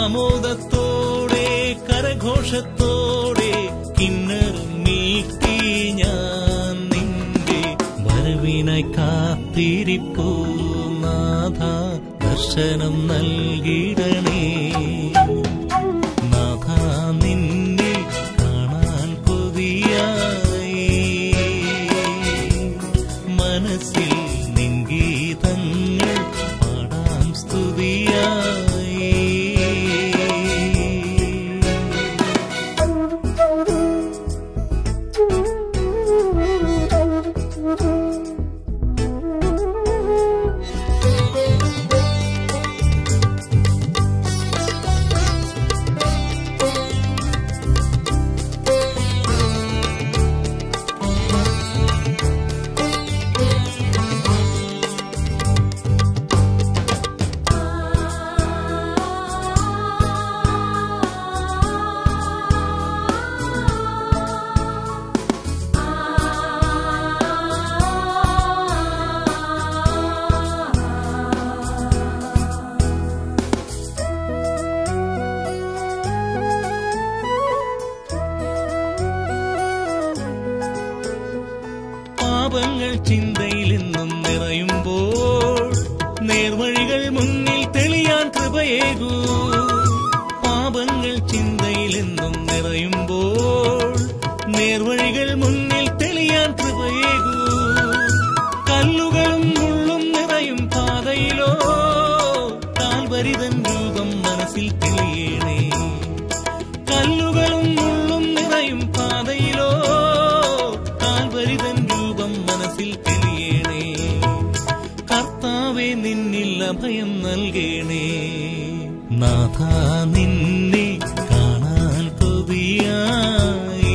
ആമോദത്തോടെ കരഘോഷത്തോടെ കിന്നരം നീട്ടി ഞാൻ നിന്റെ വരവിനായി കാത്തിരിപ്പൂ നാഥ ദർശനം നൽകിടണേ നാഥ നിന്നെ കാണാൻ കൊതിയായി മനസ്സിൽ നിൻ ഗീതങ്ങൾ പാടാം സ്തുതിയായി പാപങ്ങൾ ചിന്തയിൽ നിന്നും നിറയുമ്പോൾ നേർവഴികൾ മുന്നിൽ തെളിയാൻ കൃപയേകൂ പാപങ്ങൾ ചിന്തയിൽ നിന്നും നിറയുമ്പോൾ നേർവഴികൾ മുന്നിൽ തെളിയാൻ കൃപയേകൂ കല്ലുകളും മുള്ളും നിറയും പാതയിലോ കാൽവരിതൻ രൂപം മനസ്സിൽ തെളിയണേ കല്ലുകളും മുള്ളും നിറയും പാതയിലോ കാൽവരിതൻ രൂപം മനസ്സിൽ തെളിയണേ കർത്താവെ നിന്നിൽ അഭയം നൽകണേ നാഥ നിന്നെ കാണാൻ കൊതിയായി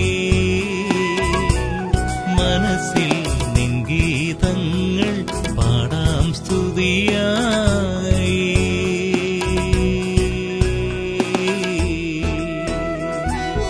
മനസ്സിൽ നിൻ ഗീതങ്ങൾ പാടാം സ്തുതിയായി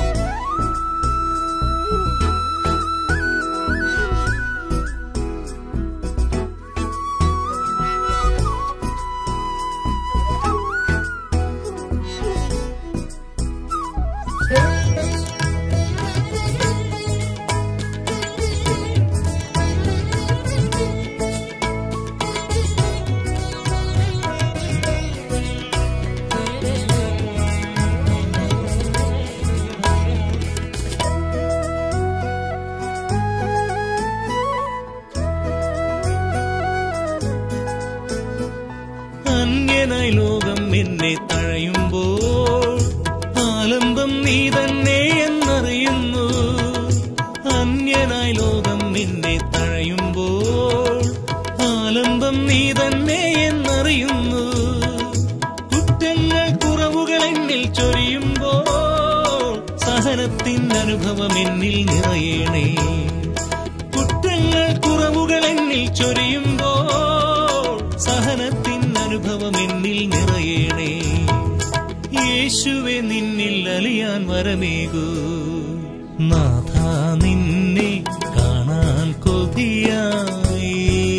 അന്യനായി ലോകം എന്നെ തഴയുമ്പോൾ ആലംബം നീ തന്നെ എന്നറിയുന്നു അന്യനായി ലോകം എന്നെ തഴയുമ്പോൾ ആലംബം നീ തന്നെ എന്നറിയുന്നു കുറ്റങ്ങൾ കുറവുകൾ എന്നിൽ ചൊരിയുമ്പോൾ സഹനത്തിൻ അനുഭവം എന്നിൽ നിറയണേ കുറ്റങ്ങൾ കുറവുകൾ എന്നിൽ ചൊരിയുമ്പോൾ സഹനത്തിൻ അനുഭവം എന്നിൽ നിറയണേ യേശുവെ നിന്നിൽ അലിയാൻ വരമേകൂ നാഥ നിന്നെ കാണാൻ കൊതിയായി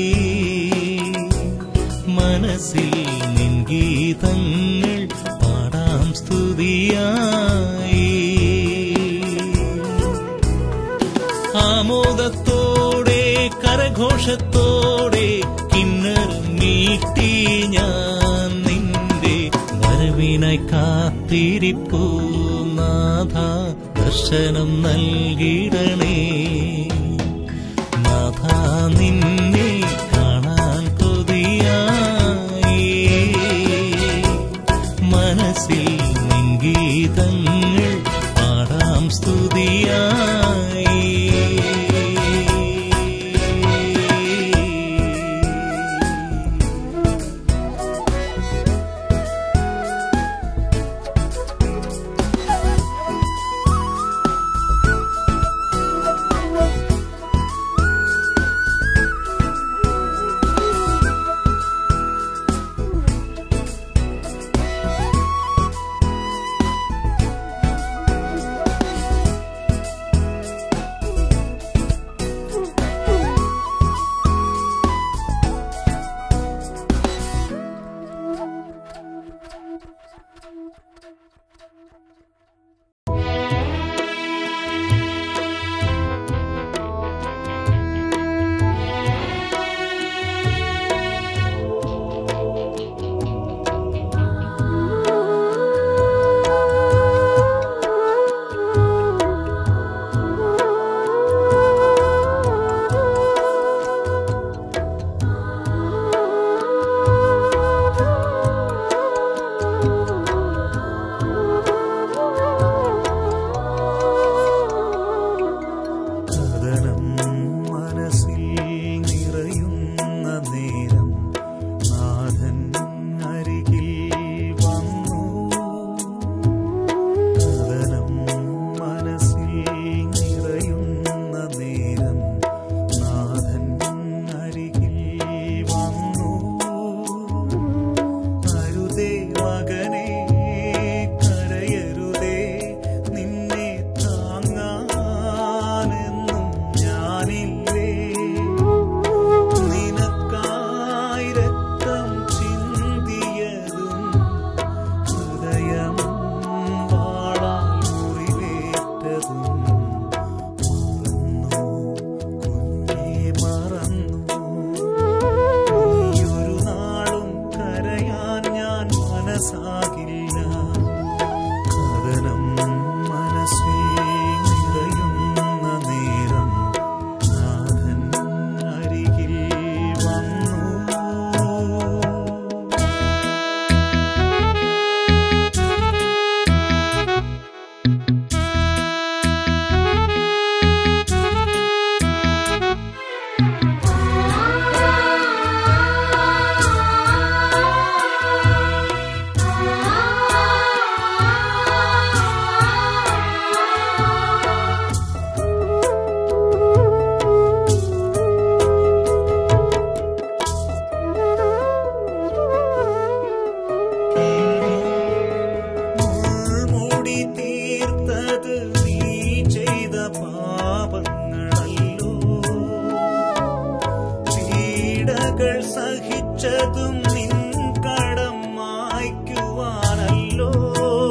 മനസ്സിൽ നിൻ ഗീതങ്ങൾ പാടാം സ്തുതിയായി ആമോദത്തോടെ കരഘോഷത്തോടെ കിന്നരം നീട്ടി ഞാൻ നിന്റെ വരവിനായി കാത്തിരിപ്പൂ നാഥ ദർശനം നൽകിടണേ നാഥ നിന്നെ കാണാൻ കൊതിയായി മനസ്സിൽ നിൻ ഗീതങ്ങൾ പാടാം സ്തുതിയായി Thank മനസ്സാകില്ല കഥനം മനസ്സിൽ നിറയുന്ന നേരം നാഥൻ അരികിൽ വന്നു മുൾമുടി തീർത്തത് നീ ചെയ്ത പാപങ്ങളല്ലോ പീഡകൾ സഹിച്ചതും നിൻ കടം മായ്ക്കുവാനല്ലോ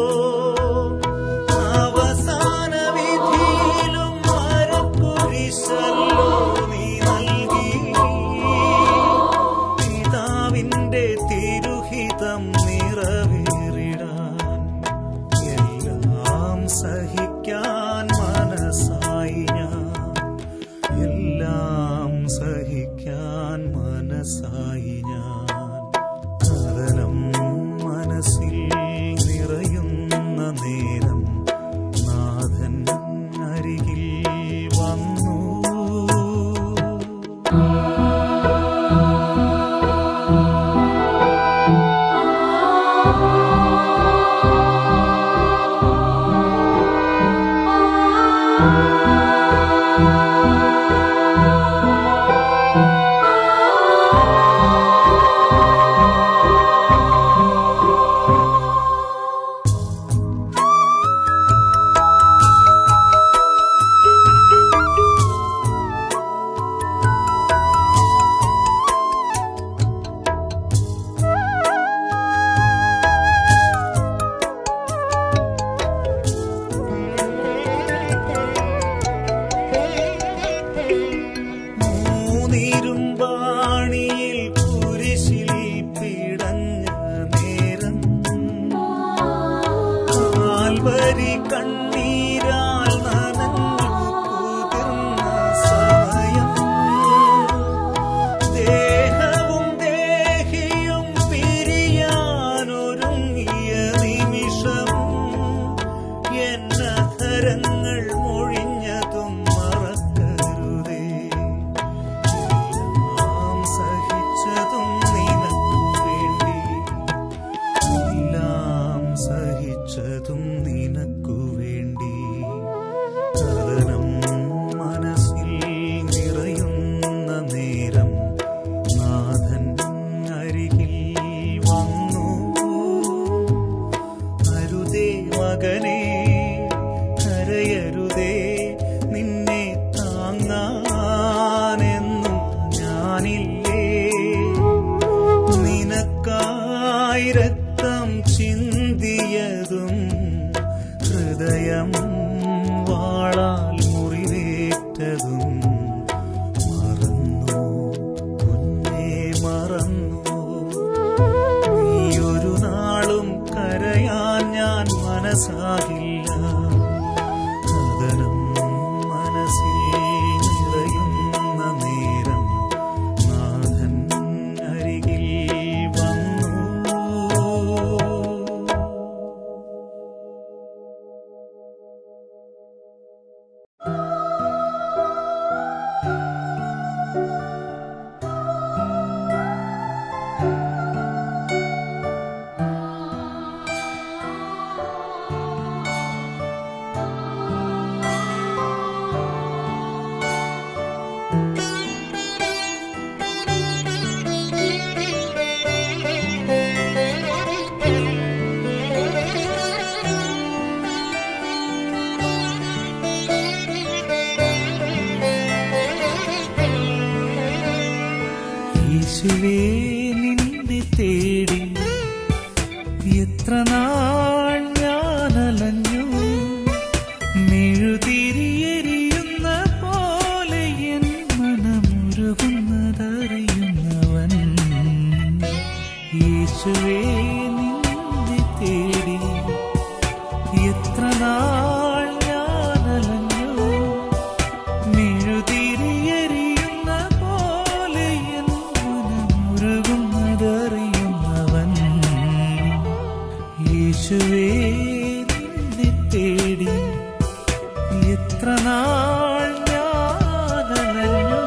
അവസാന വിധിയിലും മരക്കുരിശല്ലോ നീ നൽകി പിതാവിന്റെ തിരുഹിതം നിറവേറിടാൻ എല്ലാം സഹിക്കാൻ മനസ്സായി ഞാൻ എല്ലാം സഹിക്കാൻ മനസ്സായി ഞാൻ കഥനം മനസ്സിൽ നിറയുന്ന നേരം നാഥൻ അരികിൽ വന്നു മൂന്നിരുമ്പാണിയിൽ കുരിശിൽ പിടഞ്ഞ നേരം കാൽവരി കണ്ണീരാൽ നനഞ്ഞു കുതിർന്ന സമയം ദേഹവും ദേഹിയും പിരിയാനൊരുങ്ങിയ നിമിഷം എന്നധരങ്ങൾ മൊഴിഞ്ഞതും മറക്കരുതേ എല്ലാം സഹിച്ചതും നിനക്കു വേണ്ടി എല്ലാം സഹിച്ചതും നിനക്കു വേണ്ടി കഥനം മനസ്സിൽ നിറയുന്ന നേരം നാഥൻ അരികിൽ വന്നു അരുതേ മകനെ കരയരുതേ നിന്നെ താങ്ങാനെന്നും ഞാനില്ലേ നിനക്കായി രക്തം ചിന്തിയതും ഹൃദയം വാളാൽ മുറിവേറ്റതും മറന്നു കുഞ്ഞേ മറന്നു നീയൊരു നാളും കരയാൻ ഞാൻ മനസ്സാകില്ല കഥനം മനസ്സിൽ നിറയുന്ന നേരം നാഥൻ അരികിൽ വന്നു യേശുവേ നിന്നെ തേടി എത്ര നാൾ ഞാൻ അലഞ്ഞു മെഴുതിരിയെരിയുന്ന പോലെ എൻ മനമുരുകുന്നതറിയുന്നവൻ യേശുവേ നിന്നെ യേശുവേ നിന്നെ തേടി എത്ര നാൾ ഞാനലഞ്ഞു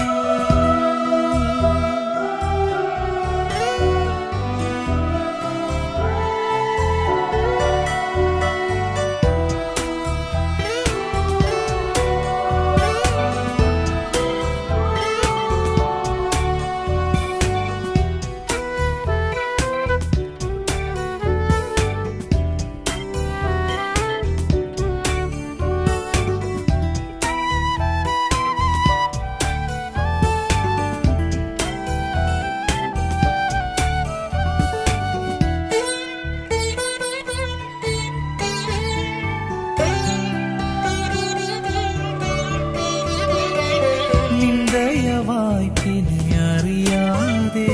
നിന്ദയവായി പിന്നെ അറിയാതെ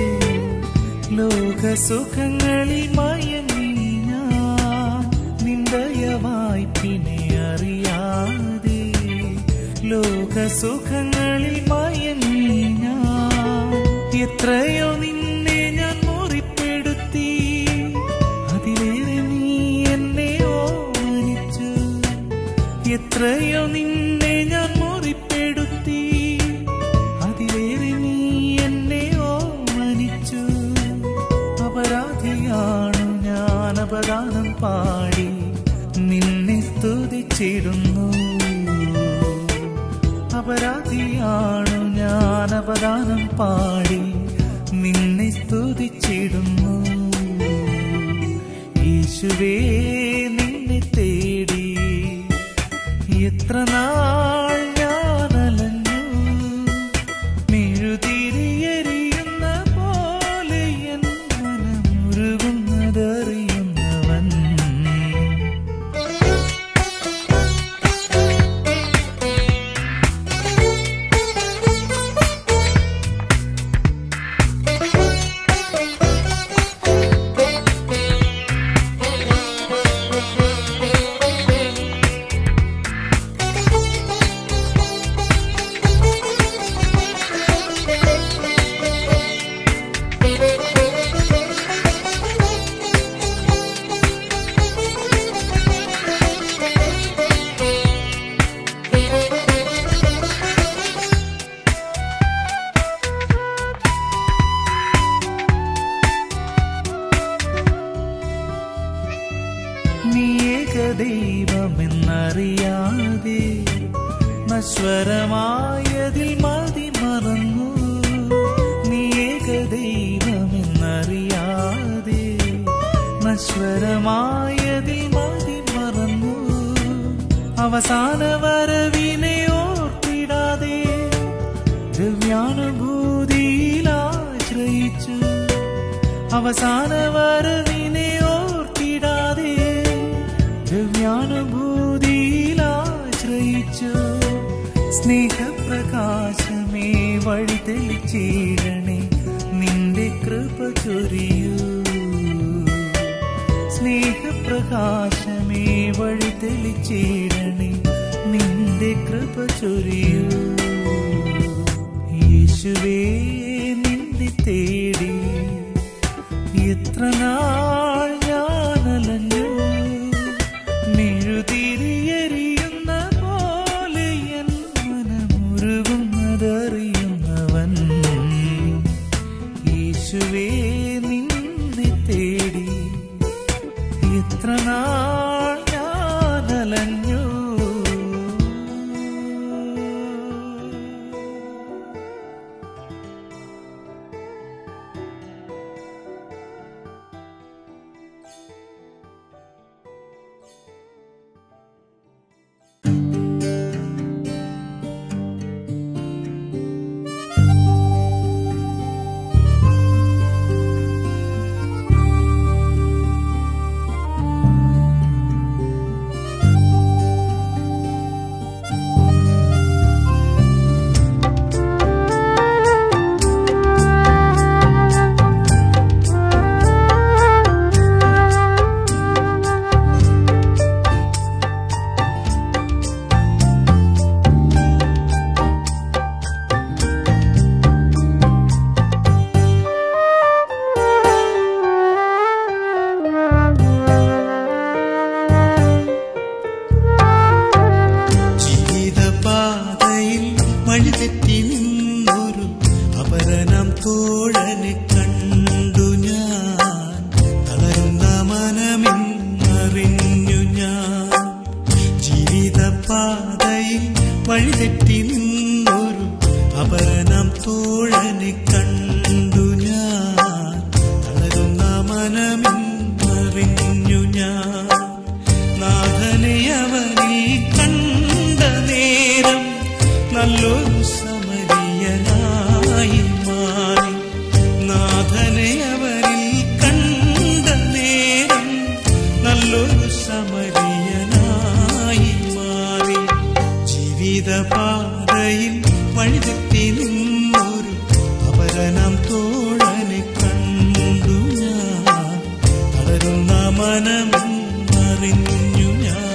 ലോകസുഖങ്ങളിൽ മയങ്ങി ഞാൻ നിന്ദയവായി പിന്നെ അറിയാതെ ലോകസുഖങ്ങളിൽ മയങ്ങി ഞാൻ എത്രയോ നിന്നെ ഞാൻ മുറിപ്പെടുത്തി അതിലേറെ നീ എന്നെ ഓമനിച്ചു എത്രയോ നിന്നെ ഞാൻ മുറിപ്പെടുത്തി അതിലേറെ നീ എന്നെ ഓമനിച്ചു അപരാധിയാണു ഞാൻ അപദാനം പാടി നിന്നെ സ്തുതിച്ചിടുന്നു അപരാധിയാണു ഞാൻ അപദാനം പാടി നിന്നെ സ്തുതിച്ചിടുന്നു യേശുവേ നിന്നെ തേടി എത്ര നാൾ ഞാനലഞ്ഞു മെഴുതിരിയെരിയുന്ന പോലെ എൻ മനമുരുകുന്നതറിയുന്നവൻ നീ ഏകദൈവമെന്നറിയാതെ നശ്വരമായതിൽ മതി മറന്നു നീ ഏകദൈവമെന്നറിയാതെ നശ്വരമായതിൽ മതി മറന്നു അവസാന വരവിനെ ഓർത്തിടാതെ ദ്രവ്യാനുഭൂതിയിൽ ആശ്രയിച്ചു അവസാന വരവിനെ ഓർത്തിടാതെ ദ്രവ്യാനുഭൂതിയിൽ ആശ്രയിച്ചു സ്നേഹപ്രകാശമേ വഴി തെളിച്ചിടണേ നിന്റെ കൃപ ചൊരിയൂ സ്നേഹപ്രകാശമേ വഴി തെളിച്ചിടണേ നിന്റെ കൃപ ചൊരിയൂ യേശുവേ നിന്നെ തേടി എത്ര നാൾ ഞാനലഞ്ഞു മെഴുതിരിയെരിയുന്ന പോലെ എൻ മനമുരുകുന്നതറിയുന്നവൻ യേശുവേ നിന്നെ തേടി എത്ര നാൾ ഞാനലഞ്ഞു വഴിതെറ്റി നിന്നൊരു അപരനാം തോഴനെ കണ്ടു ഞാൻ തളരുന്ന മനമെന്നറിഞ്ഞു ഞാൻ നാഥനെ അവനിൽ കണ്ട നേരം നല്ലൊരു സമരിയനായി മാറി നാഥനെ അവനിൽ കണ്ട നേരം നല്ലൊരു സമരിയനായി മാറി ജീവിതപാതയിൽ വഴിതെറ്റി നിന്നൊരു അപരനാം തോഴനെ കണ്ടു ഞാൻ തളരുന്ന മനം അറിഞ്ഞു ഞാൻ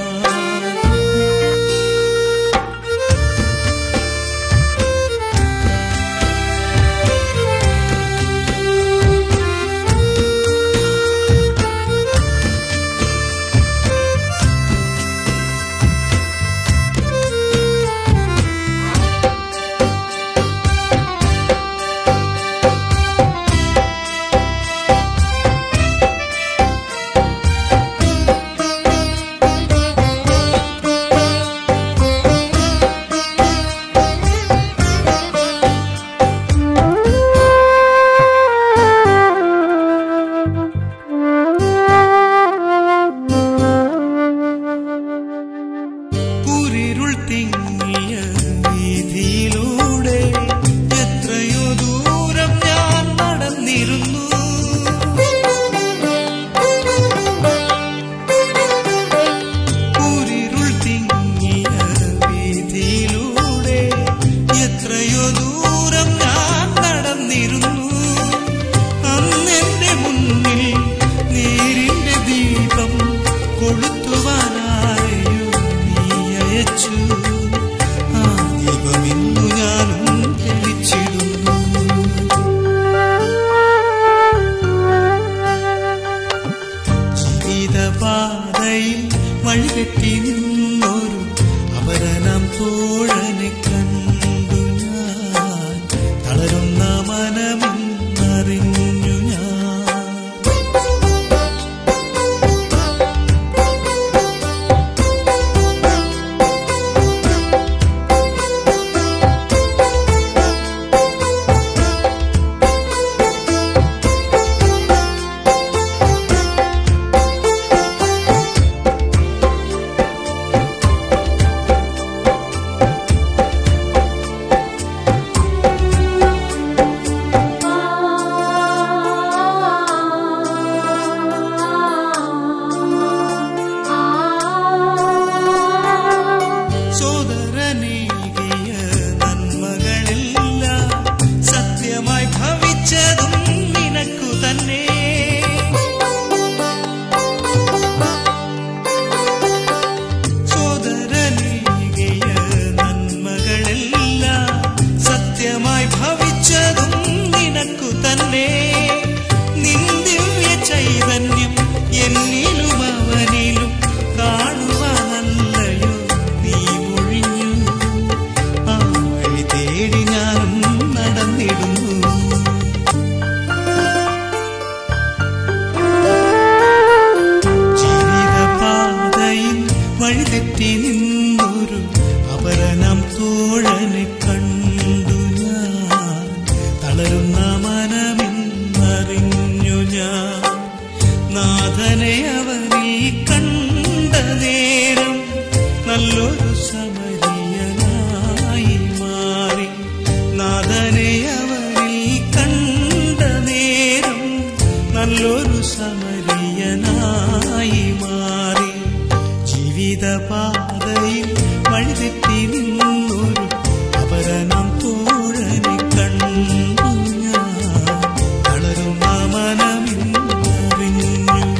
കുരിരുൾ തിങ്ങിയ വീതിയിലൂടെ എത്രയോ ദൂരം ഞാൻ നടന്നിരുന്നു കുരിരുൾ തിങ്ങിയ വീതിയിലൂടെ എത്രയോ ദൂരം ഞാൻ നടന്നിരുന്നു അന്നെന്റെ മുന്നിൽ നേരിന്റെ ദീപം കൊളുത്തുവാനായോ നീ അയച്ചു ആ ദീപം ഇന്നു ഞാനും തെളിച്ചിടുന്നു ജീവിതപാതയിൽ വഴിതെറ്റി നിന്നൊരു അപരനാം തോഴനെ കണ്ടു ഞാൻ തളരുന്ന മനമെന്നറിഞ്ഞു ഞാൻ സോദരനേകിയ നന്മകളെല്ലാം സത്യമായി ഭവിച്ചതും നിനക്കു തന്നെ സോദരനേകിയ നന്മകളെല്ലാം സത്യമായി ഭവിച്ചതും നിനക്കു തന്നെ നിൻ ദിവ്യ ചൈതന്യം എന്നിലും അവനിലും കാണുവാനല്ലയോ നീ ഒഴിഞ്ഞു ആ വഴി തേടി ഞാനും നടന്നിടുന്നു ജീവിതപാതയിൽ വഴിതെറ്റി നിന്നൊരു അപരനാം തോഴനെ കണ്ടു ഞാൻ തളരുന്ന മനമെന്നറിഞ്ഞു ഞാൻ നാഥനെ അവനിൽ കണ്ട നേരം നല്ലൊരു സമരിയനായി മാറി നാഥനെ അവനിൽ കണ്ട നേരം നല്ലൊരു സമരിയനായി മാറി ജീവിതപാതയിൽ വഴിതെറ്റി നിന്നൊരു അപരനാം തോഴനെ കണ്ടു ഞാൻ തളരുന്ന മനമെന്നറിഞ്ഞു ഞാൻ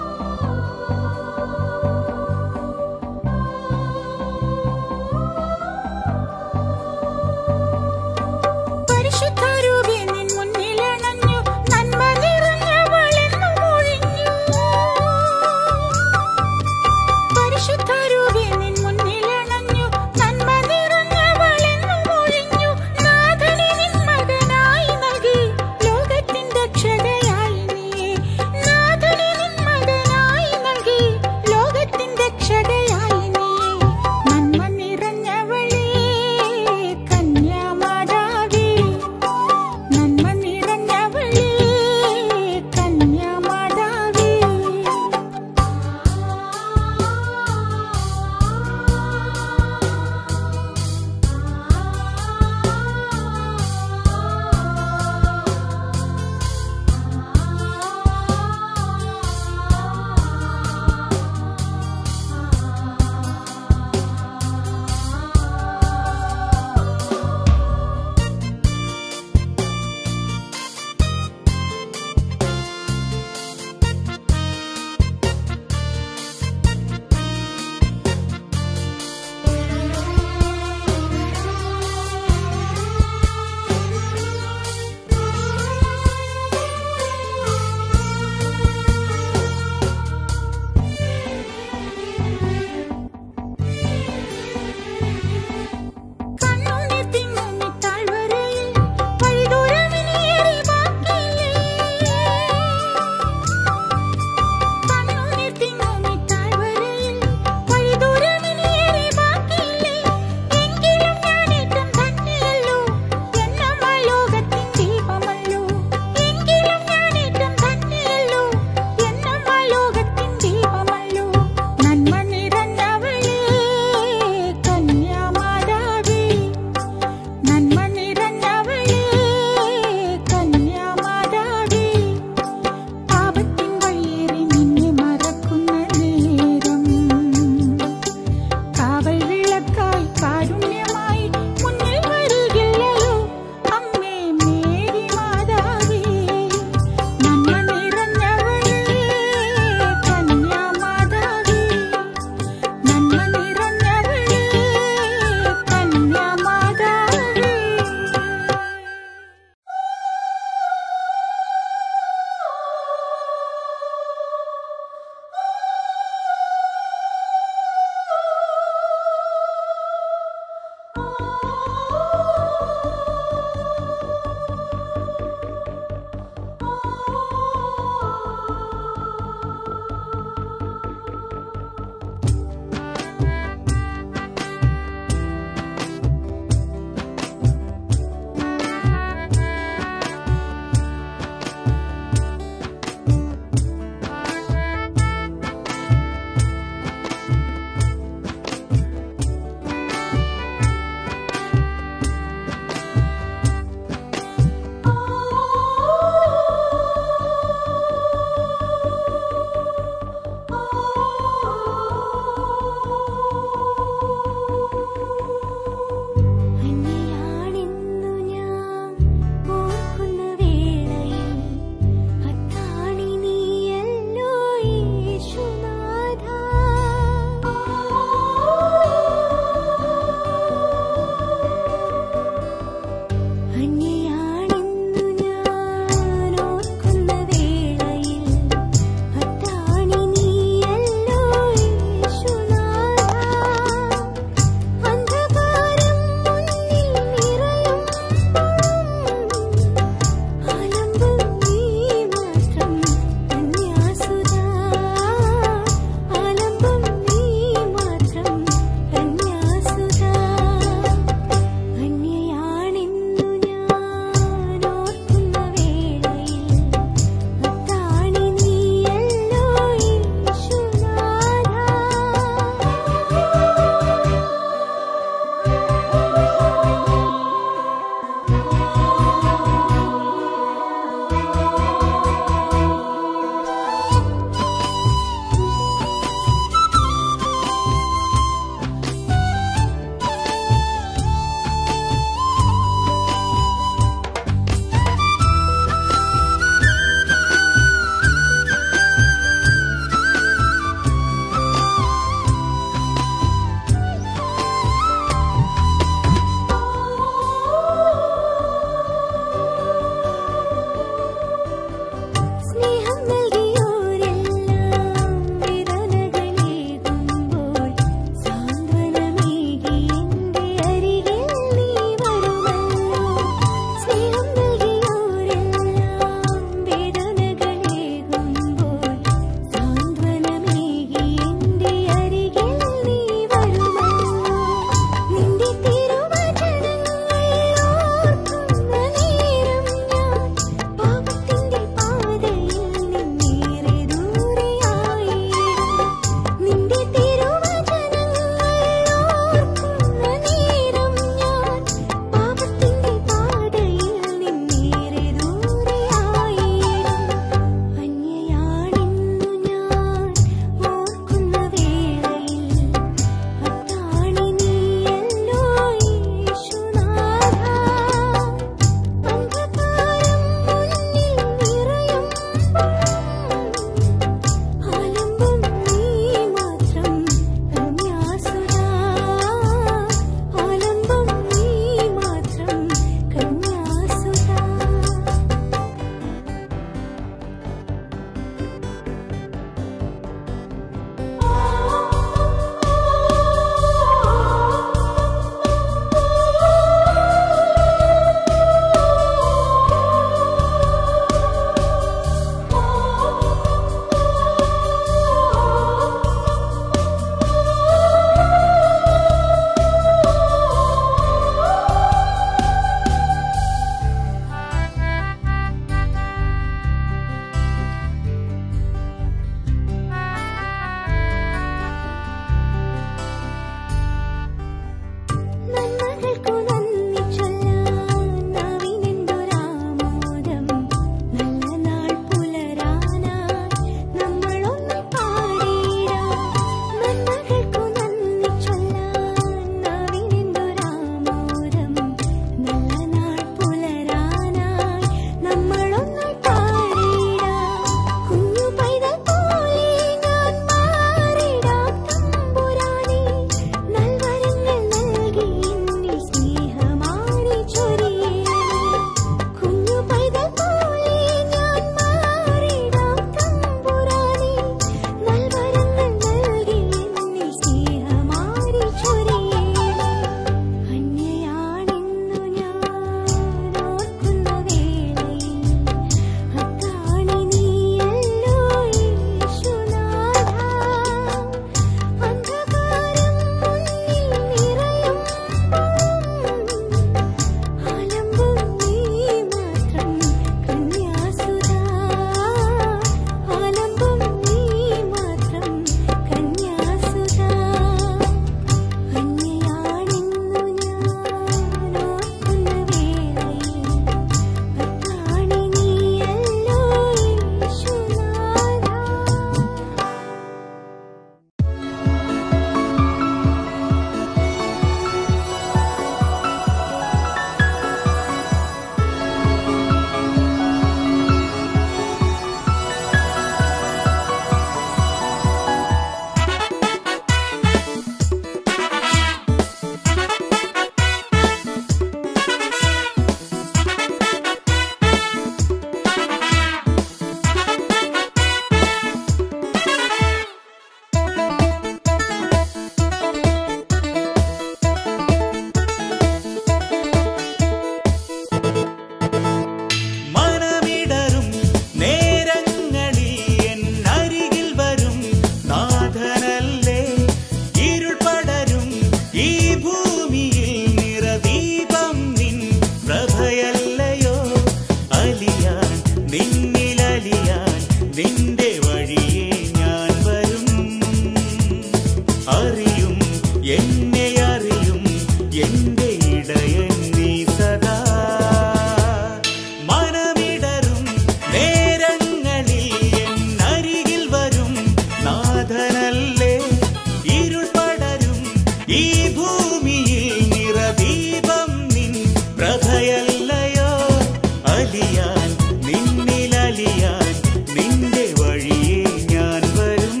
അലിയാൻ നിന്നിലലിയാൻ നിന്റെ വഴിയെ ഞാൻ വരും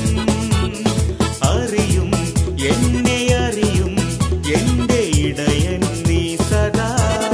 അറിയും എന്നെ അറിയും എന്റെ ഇടയൻ നീ സദാ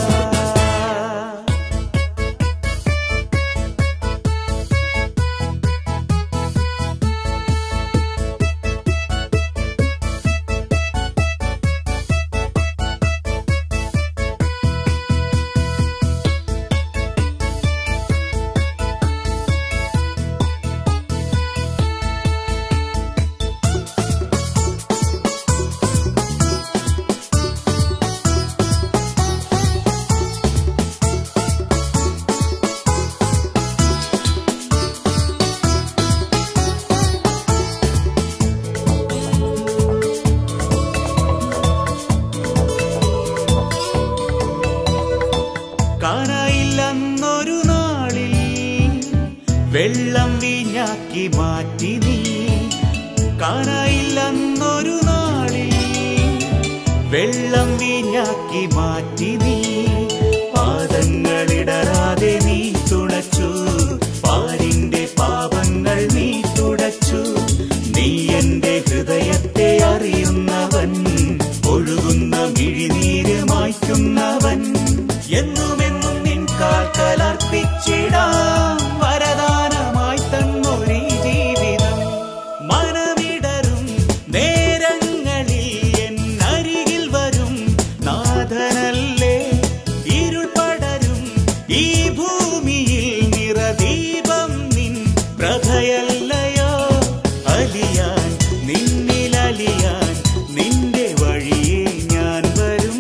കാണായില്ലെന്നൊരു നാളിൽ വെള്ളം വീഞ്ഞാക്കി മാറ്റി നീ കാണായില്ലെന്നൊരു നാളിൽ വെള്ളം വീഞ്ഞാക്കി മാറ്റി നീ പാദങ്ങളിടരാതെ നീ തുണച്ചു പാരിന്റെ പാപങ്ങൾ നീ തുടച്ചു നീ എന്റെ ഹൃദയത്തെ അറിയുന്നവൻ ഒഴുകുന്ന മിഴിനീര് മായ്ക്കുന്നവൻ എന്നുമെന്നും നിൻ കാൽക്കലർപ്പിച്ചിടാം വരദാനമായി തന്നൊരീ ജീവിതം മനമിടരും നേരങ്ങളിൽ എൻ അരികിൽ വരും നാഥനല്ലേ ഇരുൾ പടരും ഈ ഭൂമിയിൽ നിറദീപം നിൻ പ്രഭയല്ലയോ അലിയാൻ നിന്നിലലിയാൻ നിന്റെ വഴിയെ ഞാൻ വരും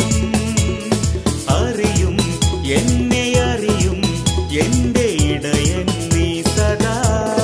അറിയും എന്നെ അറിയും എന്റെ ഇടയൻ നീ സദാ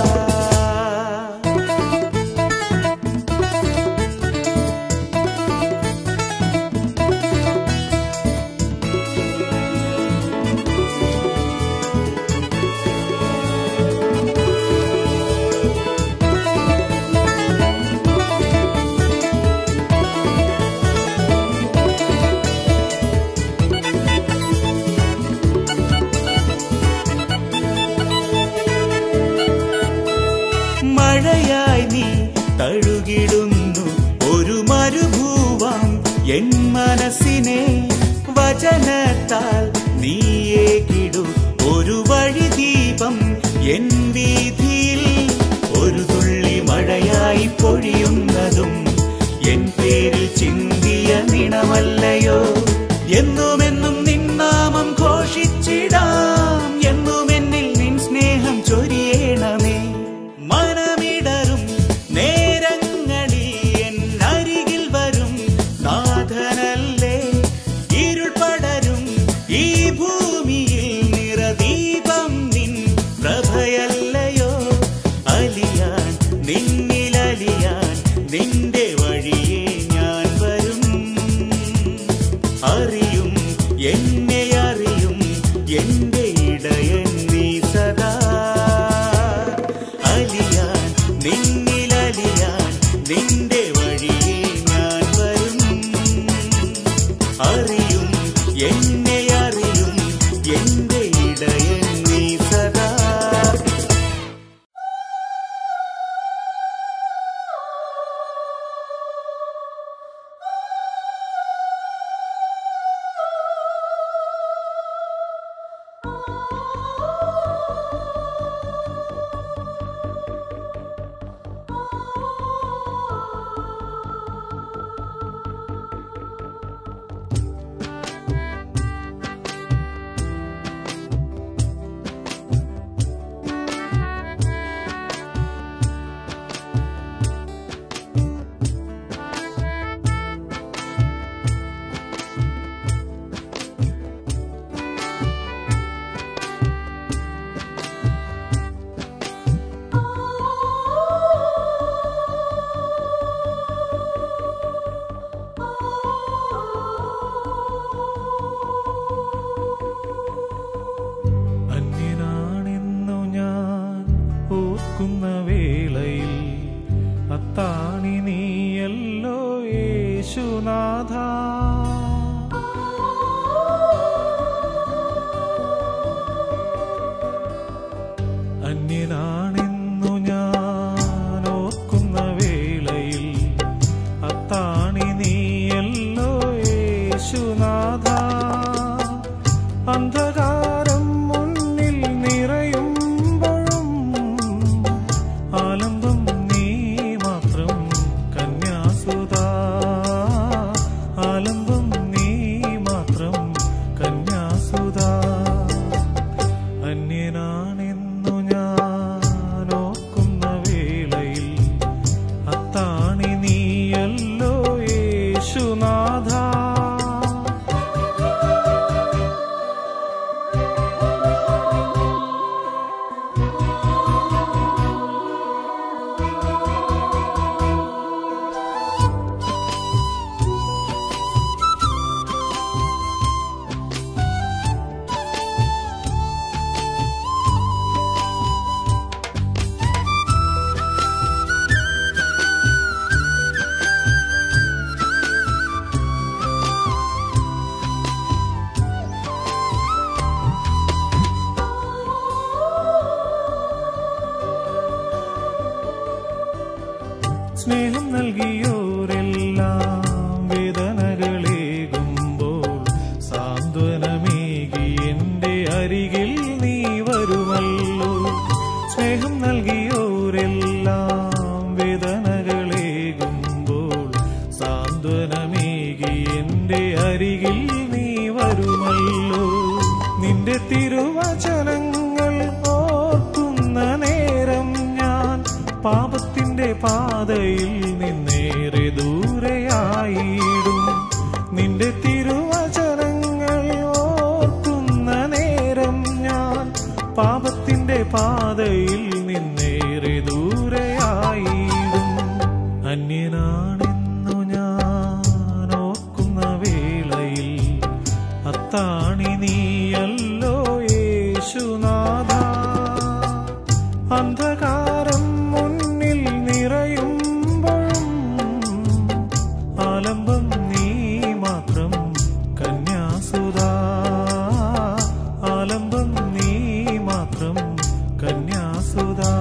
മഴയായി നീ തഴുകിടുന്നു ഒരു മരുഭൂവാം എൻ മനസ്സിനെ വചനത്താൽ നീയേകിടു ഒരു വഴിദീപം എൻ വീതിയിൽ ഒരു തുള്ളി മഴയായി പൊഴിയുന്നതും എൻ പേരിൽ ചിന്തിയ നിണമല്ലയോ എന്നുമെന്നും നിന്നാമം ഘോഷിച്ചിടാം എന്നും എന്നിൽ നിൻ സ്നേഹം ചൊരിയണമേ മനമിടറും നേരങ്ങളിൽ എൻ അരികിൽ വരും നാഥനല്ലേ ഇരുൾ പടരും ഈ ഭൂമിയിൽ നിറദീപം നിൻ പ്രഭയല്ലയോ അലിയാൻ നിന്നിലലിയാൻ നിന്റെ വഴിയെ ഞാൻ വരും അറിയും എന്നെ അറിയും എന്റെ ഇടയൻ നീ സദാ അലിയാൻ നിന്നിലലിയാൻ നിന്റെ വഴിയെ ഞാൻ വരും അറിയും എന്നെ അറിയും എന്റെ ഇടയൻ നീ സദാ ആ സ്നേഹം നൽകിയോരെല്ലാം വേദനകളേകുമ്പോൾ സാന്ത്വനമേകി എന്റെ അരികിൽ നീ വരുമല്ലോ സ്നേഹം നൽകിയോരെല്ലാം വേദനകളേകുമ്പോൾ സാന്ത്വനമേകി എന്റെ അരികിൽ നീ വരുമല്ലോ നിന്റെ തിരുവചനങ്ങൾ ഓർക്കുന്ന നേരം ഞാൻ പാപത്തിന്റെ പാതയിൽ നിന്നേറെ ദൂരെയായിടും നിന്റെ തിരുവചനങ്ങൾ ഓർക്കുന്ന നേരം ഞാൻ പാപത്തിന്റെ പാതയിൽ നിന്നേറെ ദൂരെയായിടും അന്യനാണെന്നു ഞാൻ ഓർക്കുന്ന വേളയിൽ അത്താണി നീയല്ലോ യേശുനാഥ അന്ധകാരം മുന്നിൽ നിറയുമ്പോഴും ആലംബം നീ മാത്രം കന്യാസുതാ ആലംബം നീ മാത്രം കന്യാസുതാ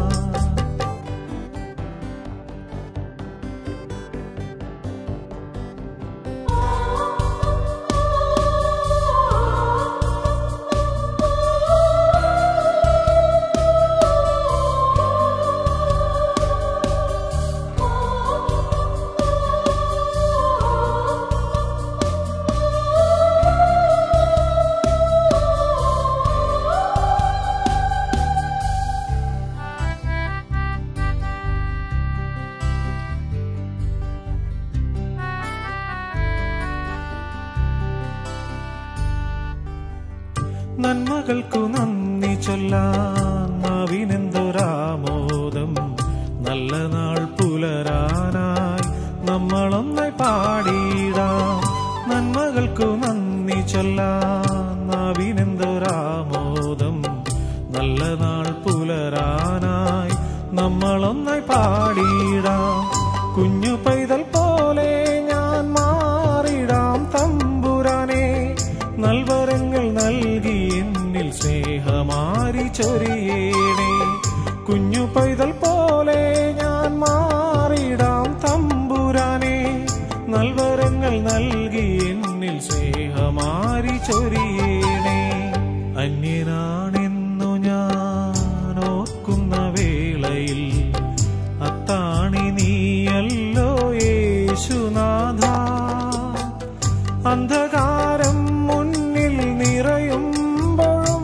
നന്മകൾക്കു നന്ദി ചൊല്ലാൻ നാവിനെന്തൊരാമോദം നല്ല നാൾ പുലരാനായി നമ്മളൊന്നായി പാടിയിടാം നന്മകൾക്കു നന്ദി ചൊല്ലാൻ നാവിനെന്തൊരാമോദം നല്ല നാൾ പുലരാനായി നമ്മളൊന്നായി പാടിയിടാം കുഞ്ഞു പൈതൽ പോലെ ഞാൻ മാറിടാം തമ്പുരാനെ നൽവരങ്ങൾ നൽകി എന്നിൽ സ്നേഹമാരി ചൊരിയേണേ കുഞ്ഞു പൈതൽ പോലെ ഞാൻ മാറിടാം തമ്പുരാനെ നൽവരങ്ങൾ നൽകി എന്നിൽ സ്നേഹമാരി ചൊരിയേണേ അന്യനാണെന്നു ഞാൻ ഓർക്കുന്ന വേളയിൽ അത്താണി നീയല്ലോ യേശുനാഥ അന്ധകാരം മുന്നിൽ നിറയുമ്പോഴും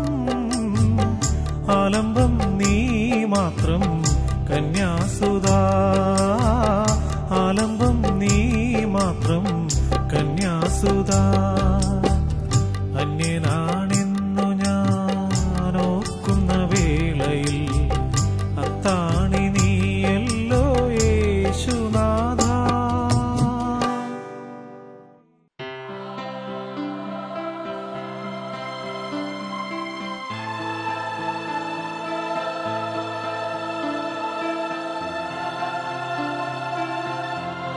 ആലംബം നീ മാത്രം കന്യാസുതാ ആലംബം നീ മാത്രം കന്യാസുതാ അന്യനാണെന്നു ഞാൻ ഓർക്കുന്ന വേളയിൽ അത്താണി നീയല്ലോ യേശുനാഥ യേശുവേ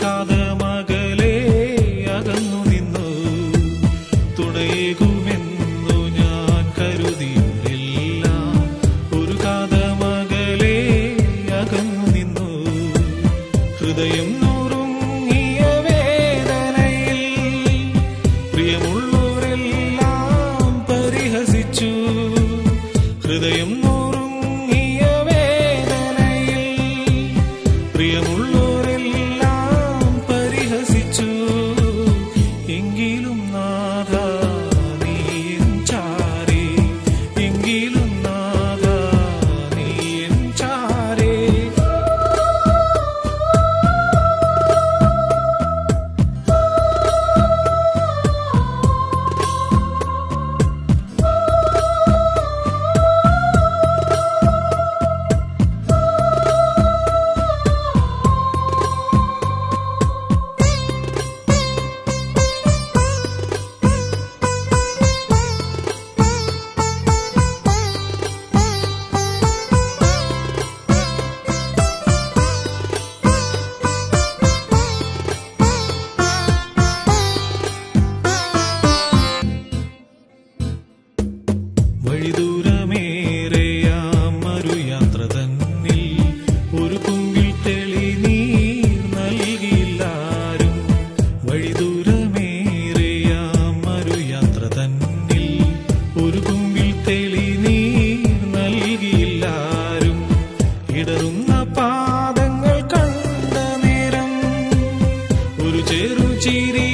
കാതമകലെ അകന്നു നിന്നു തുണയേകുമെന്നു ഞാൻ കരുതിയില്ല ഒരു കാതമകലെ അകന്നു നിന്നു ഹൃദയം നുറുങ്ങിയ വേദനയിൽ പ്രിയമുള്ളവരെല്ലാം പരിഹസിച്ചു ഹൃദയം നുറുങ്ങിയ വേദനയിൽ പ്രിയമുള്ളവരെല്ലാം പരിഹസിച്ചു എങ്കിലും നാഥ നീ എൻ ചാരേ എങ്കിലും നാഥ നീ എൻ ചാരേ വഴിദൂരമേറെയാം മറുയാത്ര തന്നിൽ ഒരു കുമ്പിൽ തെളി നീർ നൽകിയില്ലാരും വഴിദൂരമേറെയാം മറുയാത്ര തന്നിൽ ഒരു കുമ്പിൽ തെളി നീർ നൽകിയില്ലാരും ഇടറുന്ന പാദങ്ങൾ കണ്ട നേരം ഒരു ചെറു ചിരി